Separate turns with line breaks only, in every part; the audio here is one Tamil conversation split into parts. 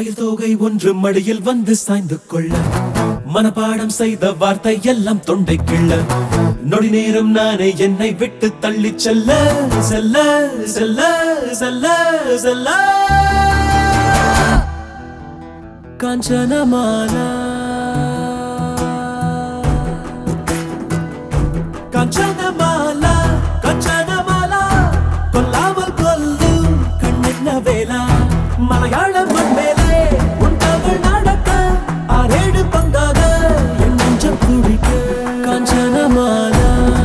மயில் தோகை ஒன்று மடியில் வந்து சாய்ந்து கொள்ள மனப்பாடம் செய்த வார்த்தை எல்லாம் தொண்டை கிள்ள நொடி நேரம் நானே என்னை விட்டு தள்ளி செல்ல செல்ல செல்ல செல்ல செல்ல காஞ்சனமாலா காஞ்சனமாலா காஞ்சனமாலா கொல்லாமல் கொல்லும் கண்ணென்ன வேலா மலையாள மண்மேலே உன் தமிழ் நடக்க ஆறேழு பங்காக என் நெஞ்சம் துடிக்க காஞ்சனமாலா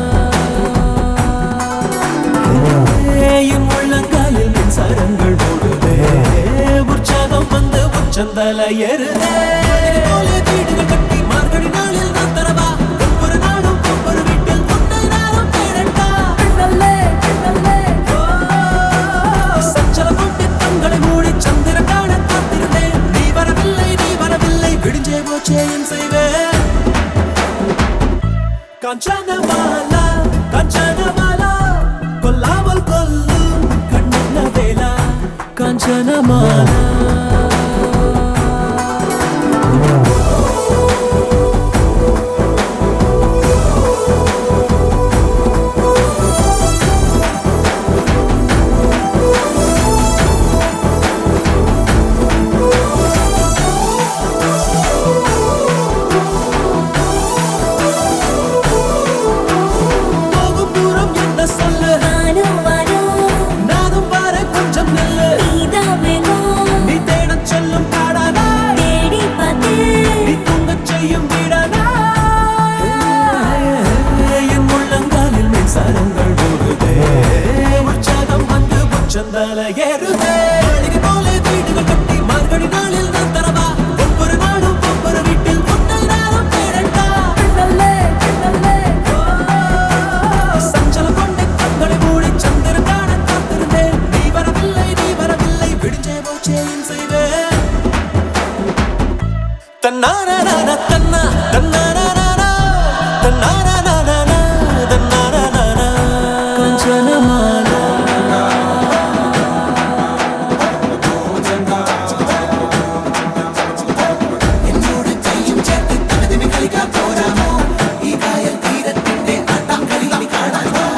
என் உள்ளங்காலில் மின்சாரங்கள் ஓடுதே உற்சாகம் வந்து உச்சந்தல ஏறுதே போல வீடுகள் கட்டி மார்கழி நாளில் நான் தரவா ஒவ்வொரு நாளும் ஒவ்வொரு வீட்டில் ஒன்றை நாளும் தேடட்டா சஞ்சலம் கொண்டு கண்களை மூடி சந்திரன் காண காத்திருந்தேன் நீ வரவில்லை நீ வரவில்லை விடிஞ்சே போச்சே என் செய்வேன் காஞ்சனமாலா காஞ்சனமாலா கொல்லாமல் கொல்லும் கண்ணன வேலா காஞ்சனமாலா போகும் தூரம் என்ன சொல்லு நானும் பாரு கொஞ்சம் நில்லு நீ தேடச் செல்லும் காடானா நீ தூங்கச் செய்யும் வீடானா என் உள்ளங்காலில் மின்சாரங்கள் ஓடுதே உற்சாகம் வந்து உச்சந்தால ஏறுதே மாளிகை போல வீடுகள் கட்டி மார்கழி நாளில் நான் தரவா ஒவ்வொரு நாளும் ஒவ்வொரு வீட்டில் ஒன்றை நாளும் தேடட்டா சஞ்சலம் கொண்டு கண்களை மூடி சந்திரன் காண காத்திருந்தேன் நீ வரவில்லை நீ வரவில்லை விடிஞ்சே போச்சே என் செய்வேன் தன்னாரான தன்னா தன்னாரானா தன்னாரானா தன்னாரானா கஞ்சனமாலா
എന്നോട് കയ്യും ചേർത്ത് തകതിമി കളിക്കാൻ പോരാമോ ഈ കായൽ തീരത്തിന്റെ ആട്ടാം കളി ഇനി കാണാമോ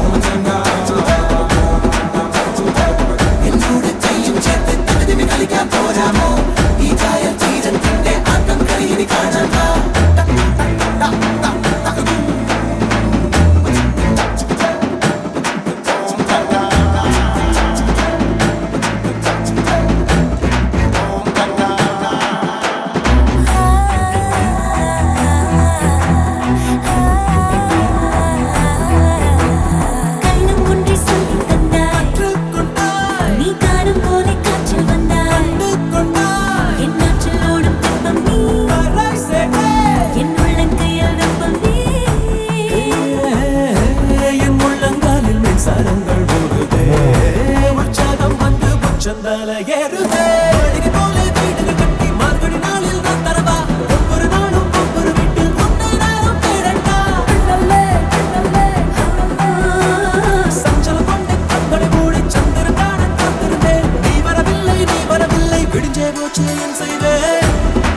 എന്നോട് കയ്യും ചേർത്ത് തകതിമി കളിക്കാൻ പോരാമോ ഈ കായൽ തീരത്തിന്റെ ആട്ടം കളി ഇനി കാണാമോ
கொண்டாய்
நீ காணும் போதை காற்றில் வந்தாய்
கொண்டாய்
என் நாற்றில் ஓடும் தெப்பம் நீ
பராசே
என் உள்ளங்கையில் வெப்பம் நீ
என் உள்ளங்காலில் மின்சாரங்கள் ஓடுதே உற்சாகம் வந்து உச்சந்தால ஏறுதே மாளிகை போல வீடுகள் கட்டி மார்கழி நாளில் நான் தரவா ஒவ்வொரு நாளும் ஒவ்வொரு வீட்டில் ஒன்றை நாளும் தேடட்டா சஞ்சலம் கொண்டு கண்களை மூடி சந்திரன் காண காத்திருந்தேன் நீ வரவில்லை நீ வரவில்லை விடிஞ்சே போச்சு என் செய்வேன்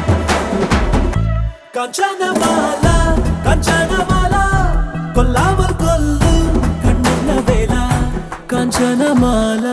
காஞ்சனமாலா காஞ்சனமாலா கொல்லாமல் கொல்லும் கண்ணன வேலா காஞ்சனமாலா